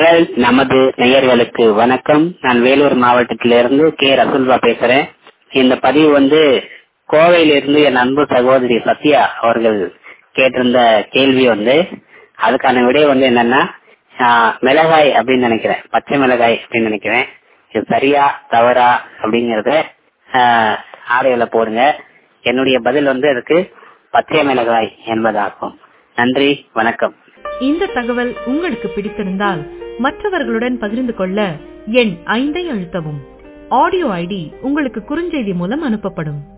குரல் நமது நேயர்களுக்கு வணக்கம் நான் வேலூர் மாவட்டத்திலிருந்து கே ரசுல்வா பேசுறேன் இந்த பதிவு வந்து கோவையிலிருந்து என் அன்பு சகோதரி சத்யா அவர்கள் கேட்டிருந்த கேள்வி வந்து அதுக்கான விடை வந்து என்னன்னா ஆஹ், மிளகாய் அப்படின்னு நினைக்கிறேன் பச்சை மிளகாய் அப்படின்னு நினைக்கிறேன் இது சரியா தவறா அப்படிங்கறத ஆடியோல போடுங்க என்னுடைய பதில் வந்து அதுக்கு பச்சை மிளகாய் என்பதாகும் நன்றி வணக்கம் இந்த தகவல் உங்களுக்கு பிடித்திருந்தால் மற்றவர்களுடன் பகிர்ந்து கொள்ள எண் ஐந்தை அழுத்தவும் ஆடியோ ஐடி உங்களுக்கு குறுஞ்செய்தி மூலம் அனுப்பப்படும்